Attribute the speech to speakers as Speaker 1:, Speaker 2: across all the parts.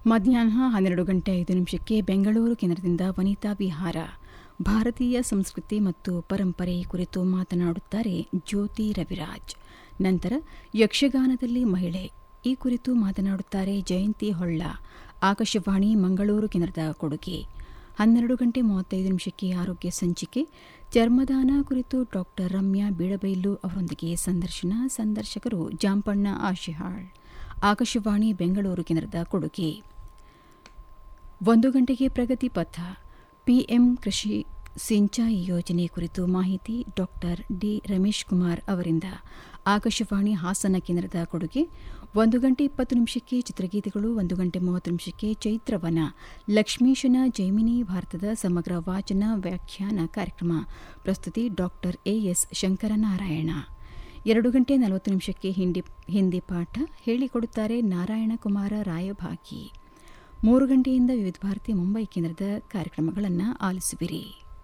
Speaker 1: ಮಧ್ಯಾಹ್ನ ಹನ್ನೆರಡು ಗಂಟೆ ಐದು ನಿಮಿಷಕ್ಕೆ ಬೆಂಗಳೂರು ಕೇಂದ್ರದಿಂದ ವನಿತಾ ವಿಹಾರ ಭಾರತೀಯ ಸಂಸ್ಕೃತಿ ಮತ್ತು ಪರಂಪರೆ ಕುರಿತು ಮಾತನಾಡುತ್ತಾರೆ ಜ್ಯೋತಿ ರವಿರಾಜ್ ನಂತರ ಯಕ್ಷಗಾನದಲ್ಲಿ ಮಹಿಳೆ ಈ ಕುರಿತು ಮಾತನಾಡುತ್ತಾರೆ ಜಯಂತಿ ಹೊಳ್ಳ ಆಕಾಶವಾಣಿ ಮಂಗಳೂರು ಕೇಂದ್ರದ ಕೊಡುಗೆ ಹನ್ನೆರಡು ಗಂಟೆ ಮೂವತ್ತೈದು ನಿಮಿಷಕ್ಕೆ ಆರೋಗ್ಯ ಸಂಚಿಕೆ ಚರ್ಮದಾನ ಕುರಿತು ಡಾಕ್ಟರ್ ರಮ್ಯಾ ಬೀಳಬೈಲು ಅವರೊಂದಿಗೆ ಸಂದರ್ಶನ ಸಂದರ್ಶಕರು ಜಾಂಪಣ್ಣ ಆಶಿಹಾಳ್ ಆಕಾಶವಾಣಿ ಬೆಂಗಳೂರು ಕೇಂದ್ರದ ಕೊಡುಗೆ ಒಂದು ಗಂಟೆಗೆ ಪ್ರಗತಿ ಪಥ ಪಿಎಂ ಕೃಷಿ ಸಿಂಚಾಯಿ ಯೋಜನೆ ಕುರಿತು ಮಾಹಿತಿ ಡಾಕ್ಟರ್ ಡಿ ರಮೇಶ್ ಕುಮಾರ್ ಅವರಿಂದ ಆಕಾಶವಾಣಿ ಹಾಸನ ಕೇಂದ್ರದ ಕೊಡುಗೆ ಒಂದು ಗಂಟೆ ಇಪ್ಪತ್ತು ನಿಮಿಷಕ್ಕೆ ಚಿತ್ರಗೀತೆಗಳು ಒಂದು ಗಂಟೆ ಮೂವತ್ತು ನಿಮಿಷಕ್ಕೆ ಚೈತ್ರವನ ಲಕ್ಷ್ಮೀಶನ ಜೈಮಿನಿ ಭಾರತದ ಸಮಗ್ರ ವಾಚನ ವ್ಯಾಖ್ಯಾನ ಕಾರ್ಯಕ್ರಮ ಪ್ರಸ್ತುತಿ ಡಾಕ್ಟರ್ ಎಎಸ್ ಶಂಕರನಾರಾಯಣ ಎರಡು ಗಂಟೆ ನಲವತ್ತು ನಿಮಿಷಕ್ಕೆ ಹಿಂದಿ ಹಿಂದಿ ಪಾಠ ಹೇಳಿಕೊಡುತ್ತಾರೆ ನಾರಾಯಣಕುಮಾರ ರಾಯಭಾಗಿ ಮೂರು ಗಂಟೆಯಿಂದ ವಿವಿಧ ಭಾರತಿ ಮುಂಬೈ ಕೇಂದ್ರದ ಕಾರ್ಯಕ್ರಮಗಳನ್ನು ಆಲಿಸುವಿರಿ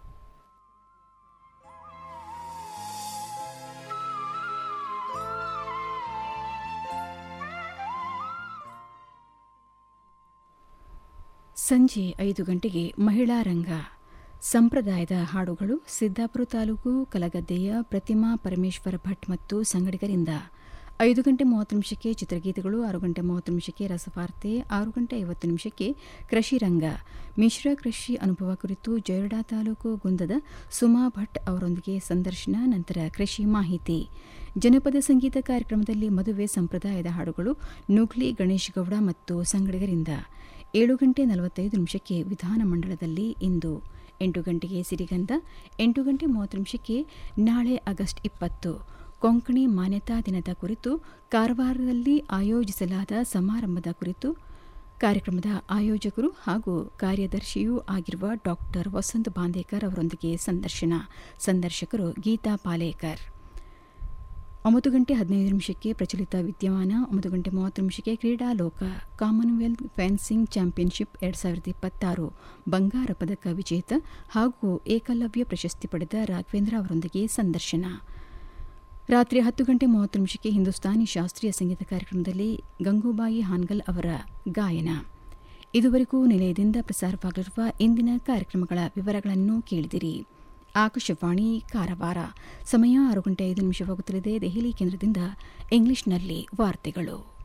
Speaker 1: ಸಂಜೆ ಐದು ಗಂಟೆಗೆ ಮಹಿಳಾ ರಂಗ ಸಂಪ್ರದಾಯದ ಹಾಡುಗಳು ಸಿದ್ದಾಪುರ ತಾಲೂಕು ಕಲಗದ್ದೆಯ ಪ್ರತಿಮಾ ಪರಮೇಶ್ವರ ಭಟ್ ಮತ್ತು ಸಂಗಡಿಗರಿಂದ ಐದು ಗಂಟೆ ಮೂವತ್ತು ನಿಮಿಷಕ್ಕೆ ಚಿತ್ರಗೀತೆಗಳು ಆರು ಗಂಟೆ ಮೂವತ್ತು ನಿಮಿಷಕ್ಕೆ ರಸವಾರ್ತೆ ಆರು ಗಂಟೆ ಐವತ್ತು ನಿಮಿಷಕ್ಕೆ ಕೃಷಿ ರಂಗ ಮಿಶ್ರ ಕೃಷಿ ಅನುಭವ ಕುರಿತು ಜಯಡಾ ತಾಲೂಕು ಗುಂದದ ಸುಮಾ ಭಟ್ ಅವರೊಂದಿಗೆ ಸಂದರ್ಶನ ನಂತರ ಕೃಷಿ ಮಾಹಿತಿ ಜನಪದ ಸಂಗೀತ ಕಾರ್ಯಕ್ರಮದಲ್ಲಿ ಮದುವೆ ಸಂಪ್ರದಾಯದ ಹಾಡುಗಳು ನುಗ್ಲಿ ಗಣೇಶ್ ಗೌಡ ಮತ್ತು ಸಂಗಡಿಗರಿಂದ ಏಳು ಗಂಟೆ ನಲವತ್ತೈದು ನಿಮಿಷಕ್ಕೆ ವಿಧಾನಮಂಡಲದಲ್ಲಿ ಇಂದು ಎಂಟು ಗಂಟೆಗೆ ಸಿರಿಗಂಧ ಎಂಟು ಗಂಟೆ ಮೂವತ್ತು ನಿಮಿಷಕ್ಕೆ ನಾಳೆ ಆಗಸ್ಟ್ ಇಪ್ಪತ್ತು ಕೊಂಕಣಿ ಮಾನ್ಯತಾ ದಿನದ ಕುರಿತು ಕಾರವಾರದಲ್ಲಿ ಆಯೋಜಿಸಲಾದ ಸಮಾರಂಭದ ಕುರಿತು ಕಾರ್ಯಕ್ರಮದ ಆಯೋಜಕರು ಹಾಗೂ ಕಾರ್ಯದರ್ಶಿಯೂ ಆಗಿರುವ ಡಾಕ್ಟರ್ ವಸಂತ್ ಬಾಂದೇಕರ್ ಅವರೊಂದಿಗೆ ಸಂದರ್ಶನ ಸಂದರ್ಶಕರು ಗೀತಾ ಪಾಲೇಕರ್ ಒಂಬತ್ತು ಗಂಟೆ ಹದಿನೈದು ನಿಮಿಷಕ್ಕೆ ಪ್ರಚಲಿತ ವಿದ್ಯಮಾನ ಒಂಬತ್ತು ಗಂಟೆ ಮೂವತ್ತು ನಿಮಿಷಕ್ಕೆ ಕ್ರೀಡಾಲೋಕ ಕಾಮನ್ವೆಲ್ತ್ ಫೆನ್ಸಿಂಗ್ ಚಾಂಪಿಯನ್ಶಿಪ್ ಎರಡು ಸಾವಿರದ ಇಪ್ಪತ್ತಾರು ಬಂಗಾರ ಪದಕ ವಿಜೇತ ಹಾಗೂ ಏಕಲವ್ಯ ಪ್ರಶಸ್ತಿ ಪಡೆದ ರಾಘವೇಂದ್ರ ಅವರೊಂದಿಗೆ ಸಂದರ್ಶನ ರಾತ್ರಿ ಹತ್ತು ಗಂಟೆ ಮೂವತ್ತು ನಿಮಿಷಕ್ಕೆ ಹಿಂದೂಸ್ತಾನಿ ಶಾಸ್ತ್ರೀಯ ಸಂಗೀತ ಕಾರ್ಯಕ್ರಮದಲ್ಲಿ ಗಂಗೂಬಾಯಿ ಹಾನ್ಗಲ್ ಅವರ ಗಾಯನ ಇದುವರೆಗೂ ನಿಲಯದಿಂದ ಪ್ರಸಾರವಾಗಲಿರುವ ಇಂದಿನ ಕಾರ್ಯಕ್ರಮಗಳ ವಿವರಗಳನ್ನು ಕೇಳಿದಿರಿ ಆಕಾಶವಾಣಿ ಕಾರವಾರ ಸಮಯ ಆರು ಗಂಟೆ ಐದು ನಿಮಿಷವಾಗುತ್ತಲಿದೆ ದೆಹಲಿ ಕೇಂದ್ರದಿಂದ ಇಂಗ್ಲಿಷ್ನಲ್ಲಿ ವಾರ್ತೆಗಳು